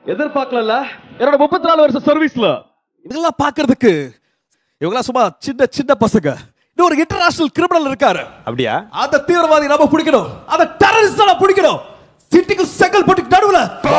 எதிர்பார்க்கல என்னோட முப்பத்தி நாலு வருஷம் சர்வீஸ்ல இதெல்லாம் பாக்குறதுக்கு இவங்கெல்லாம் சும்மா சின்ன சின்ன பசங்க இது ஒரு இன்டர்நேஷனல் கிரிமினல் இருக்காரு அப்படியா அந்த தீவிரவாதி நம்ம பிடிக்கணும் அந்த டெரரிஸ்ட் நம்ம பிடிக்கணும் சிட்டிக்கு செங்கல் போட்டு நடுவுல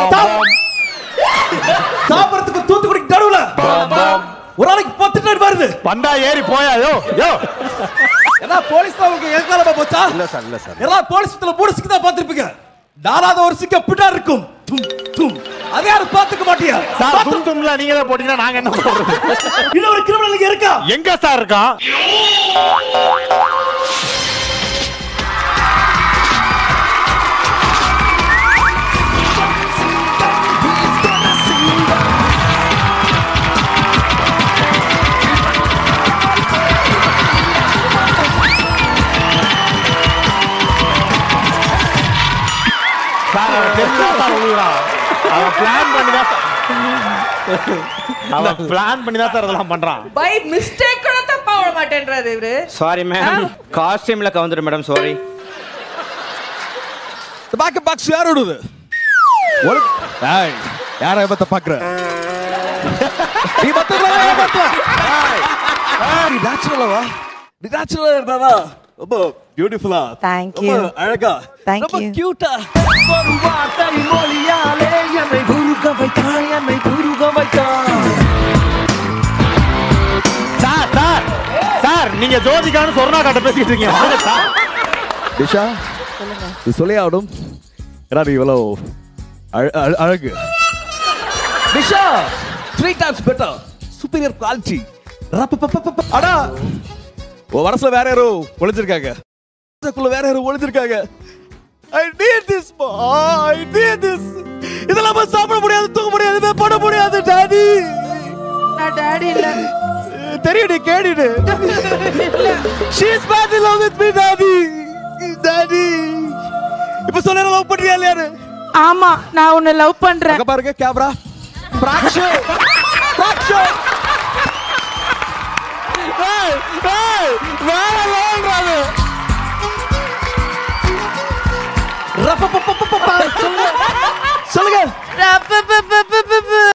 சாப்பிடறதுக்கு தூத்துக்குடிக்கு நடுவுல ஒரு நாளைக்கு பத்து டன் வருது பண்டா ஏறி போயா யோ யோ ஏன்னா போலீஸ் தான் உங்களுக்கு எதுக்காலமா போச்சா இல்ல சார் இல்ல சார் எல்லாம் போலீஸ் பத்துல மூணு சிக்கு தான் பார்த்திருப்பீங்க நாலாவது ஒரு சிக்க பின்னா இருக்கும் தும் தும் அதே யாரும் பார்த்துக்க மாட்டியா சார் தும் தும்ல நீங்க தான் போட்டீங்கன்னா நாங்க என்ன பண்றது இன்னொரு கிரிமினல் இங்க இருக்கா எங்க சார் இருக்கான் சார் அவன் தெரிஞ்சா சார் உழுகுறான் அவன் பிளான் பண்ணி தான் சார் அவன் பிளான் பண்ணி தான் சார் இதெல்லாம் பண்றான் பை மிஸ்டேக் கூட தப்பா விட மாட்டேன்றாரு இவரு சாரி மேம் காஸ்டியூம்ல கவுந்துரு மேடம் சாரி பேக் பாக்ஸ் யாரோடது ஒரு ஏய் யார ஏமாத்த பாக்குற நீ மத்தவங்கள ஏமாத்த நீ நேச்சுரலவா நீ நேச்சுரலா இருந்தாவா ரொம்ப பியூட்டிஃபுல்லா Thank ரொம்ப you. அழகா Thank ரொம்ப you. கியூட்டா சார் சார் சார் நீங்க ஜோதிகான்னு சொர்ணா காட்ட பேசிட்டு இருக்கீங்க வாங்க சார் திஷா நீ சொல்லி ஆகணும் ஏன்னா நீ இவ்வளவு அழ- அழ- அழகு Disha three times better superior quality அடா உன் மனசுல வேற யாரோ ஒளிஞ்சிருக்காங்க மனசுக்குள்ள வேற யாரோ ஒளிஞ்சிருக்காங்க I need this I need this இதெல்லாம் போய் சாப்பிட முடியாது தூங்க முடியாது போய் பண்ண முடியாது டாடி நான் டாடி இல்ல தெரியும் நீ கேடிடு she is bad in love with me daddy daddy இப்ப சொல்ல லவ் பண்றியா இல்லையாரு ஆமா நான் உன்னை லவ் பண்றேன் அங்க பாருங்க கேமரா பிராக்ஷோ பிராக்ஷோ ஏய் ஏய் வேற லவ்ன்றாரு ரப்பப்பப்பப்பப்ப சொல்லுங்க சொல்லுங்க ரப்பப்பப்பப்பப்ப.